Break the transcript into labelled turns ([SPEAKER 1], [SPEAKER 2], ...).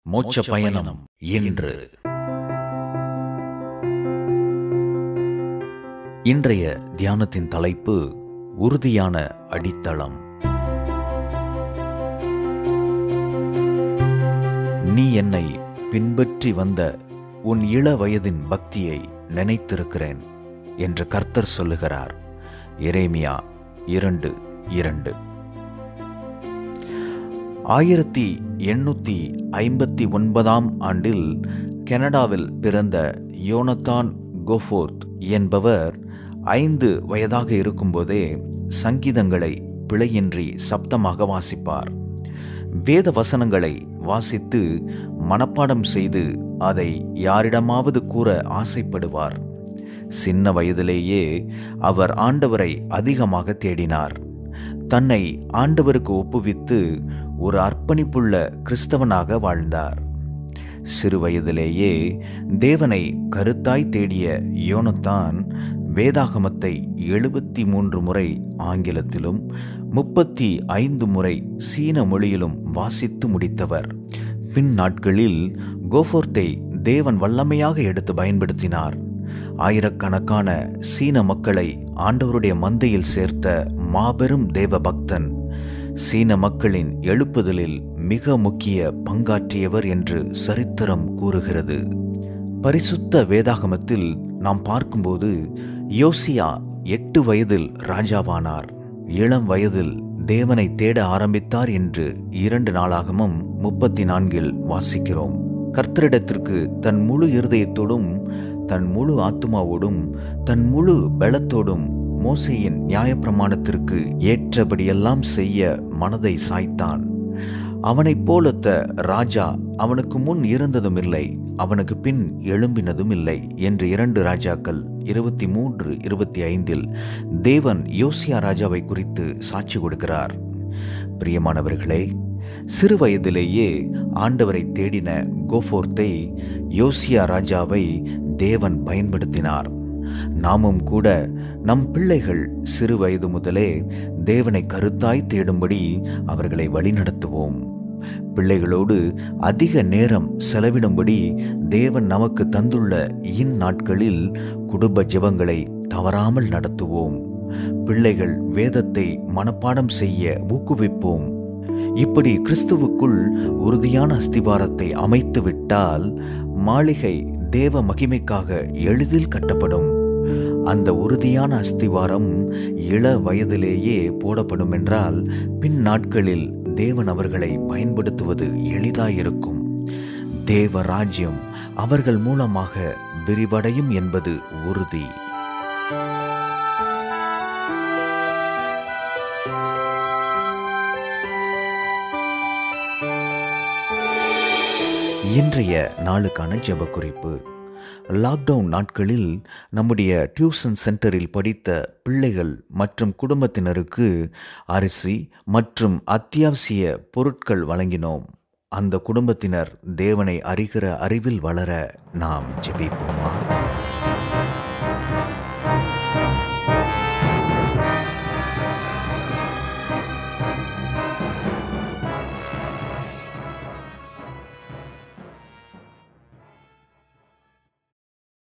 [SPEAKER 1] மோட்ச பயணம் இன்று இன்றைய தியானத்தின் தலைப்பு உறுதியான அடித்தளம் நீ என்னை பின்பற்றி வந்த உன் இள வயதின் பக்தியை நினைத்திருக்கிறேன் என்று கர்த்தர் சொல்லுகிறார் எரேமியா இரண்டு இரண்டு ஆயிரத்தி எண்ணூற்றி ஐம்பத்தி ஒன்பதாம் ஆண்டில் கனடாவில் பிறந்த யோனத்தான் கோஃபோர்த் என்பவர் ஐந்து வயதாக இருக்கும்போதே சங்கீதங்களை பிழையின்றி சப்தமாக வாசிப்பார் வேத வசனங்களை வாசித்து மனப்பாடம் செய்து அதை யாரிடமாவது கூற ஆசைப்படுவார் சின்ன வயதிலேயே அவர் ஆண்டவரை அதிகமாக தேடினார் தன்னை ஆண்டவருக்கு ஒப்புவித்து ஒரு அர்ப்பணிப்புள்ள கிறிஸ்தவனாக வாழ்ந்தார் சிறு வயதிலேயே தேவனை கருத்தாய் தேடிய யோனத்தான் வேதாகமத்தை எழுபத்தி மூன்று முறை ஆங்கிலத்திலும் முப்பத்தி ஐந்து முறை சீன மொழியிலும் வாசித்து முடித்தவர் பின் நாட்களில் கோஃபோர்த்தை தேவன் வல்லமையாக எடுத்து பயன்படுத்தினார் ஆயிரக்கணக்கான சீன மக்களை ஆண்டவருடைய மந்தையில் சேர்த்த மாபெரும் தேவ பக்தன் சீன மக்களின் எழுப்புதலில் மிக முக்கிய பங்காற்றியவர் என்று சரித்திரம் கூறுகிறது பரிசுத்த வேதாகமத்தில் நாம் பார்க்கும்போது யோசியா எட்டு வயதில் ராஜாவானார் இளம் வயதில் தேவனை தேட ஆரம்பித்தார் என்று இரண்டு நாளாகமும் முப்பத்தி நான்கில் வாசிக்கிறோம் கர்த்தரிடத்திற்கு தன் முழு இருதயத்தோடும் தன் முழு ஆத்துமாவோடும் தன் முழு பலத்தோடும் மோசையின் நியாயப்பிரமாணத்திற்கு ஏற்றபடியெல்லாம் செய்ய மனதை சாய்த்தான் அவனைப் போலத்த ராஜா அவனுக்கு முன் இருந்ததும் இல்லை அவனுக்கு பின் எழும்பினதும் இல்லை என்று இரண்டு ராஜாக்கள் இருபத்தி மூன்று இருபத்தி ஐந்தில் தேவன் யோசியா ராஜாவை குறித்து சாட்சி கொடுக்கிறார் பிரியமானவர்களே சிறு வயதிலேயே ஆண்டவரை தேடின கோஃபோர்த்தை யோசியா ராஜாவை தேவன் பயன்படுத்தினார் நாமும் கூட நம் பிள்ளைகள் சிறு வயது முதலே தேவனை கருத்தாய் தேடும்படி அவர்களை வழிநடத்துவோம் பிள்ளைகளோடு அதிக நேரம் செலவிடும்படி தேவன் நமக்கு தந்துள்ள இந்நாட்களில் குடும்ப ஜெபங்களை தவறாமல் நடத்துவோம் பிள்ளைகள் வேதத்தை மனப்பாடம் செய்ய ஊக்குவிப்போம் இப்படி கிறிஸ்துவுக்குள் உறுதியான அஸ்திபாரத்தை அமைத்து விட்டால் மாளிகை தேவ மகிமைக்காக எளிதில் கட்டப்படும் அந்த உறுதியான அஸ்திவாரம் இள வயதிலேயே போடப்படும் என்றால் பின் நாட்களில் தேவன் அவர்களை பயன்படுத்துவது எளிதாயிருக்கும் தேவ ராஜ்யம் அவர்கள் மூலமாக விரிவடையும் என்பது உறுதி இன்றைய நாளுக்கான ஜெப குறிப்பு லாக்டவுன் நாட்களில் நம்முடைய டியூஷன் சென்டரில் படித்த பிள்ளைகள் மற்றும் குடும்பத்தினருக்கு அரிசி மற்றும் அத்தியாவசிய பொருட்கள் வழங்கினோம் அந்த குடும்பத்தினர் தேவனை அறிகிற அறிவில் வளர நாம் ஜெபிப்போமா